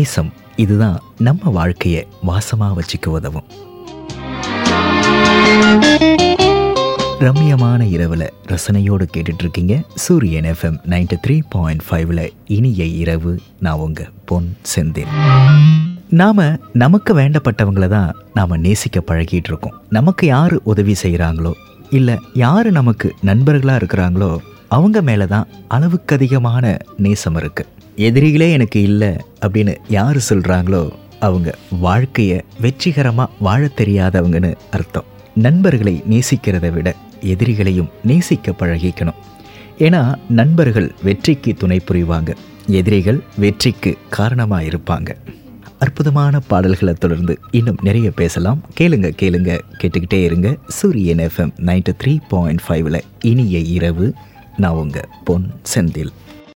நேசம் இதுதான் நம்ம வாழ்க்கையை வாசமாக வச்சுக்க உதவும் ரம்யமான இரவில் ரசனையோடு கேட்டுட்டு இருக்கீங்க சூரியன் எஃப்எம் நைன்டி த்ரீ பாயிண்ட் ஃபைவ்ல இனிய இரவு நான் உங்க பொன் செந்தில் நாம நமக்கு வேண்டப்பட்டவங்கள தான் நாம் நேசிக்க பழகிட்டு இருக்கோம் நமக்கு யார் உதவி செய்கிறாங்களோ இல்லை யார் நமக்கு நண்பர்களாக இருக்கிறாங்களோ அவங்க மேலே தான் அளவுக்கு அதிகமான நேசம் இருக்கு எதிரிகளே எனக்கு இல்லை அப்படின்னு யார் சொல்கிறாங்களோ அவங்க வாழ்க்கையை வெற்றிகரமாக வாழத் தெரியாதவங்கன்னு அர்த்தம் நண்பர்களை நேசிக்கிறத விட எதிரிகளையும் நேசிக்க பழகிக்கணும் ஏன்னா நண்பர்கள் வெற்றிக்கு துணை புரிவாங்க எதிரிகள் வெற்றிக்கு காரணமாக இருப்பாங்க அற்புதமான பாடல்களை தொடர்ந்து இன்னும் நிறைய பேசலாம் கேளுங்க கேளுங்க கேட்டுக்கிட்டே இருங்க சூரியன் எஃப்எம் நைன்டி த்ரீ பாயிண்ட் ஃபைவ்ல இனிய இரவு நான் உங்க பொன் செந்தில்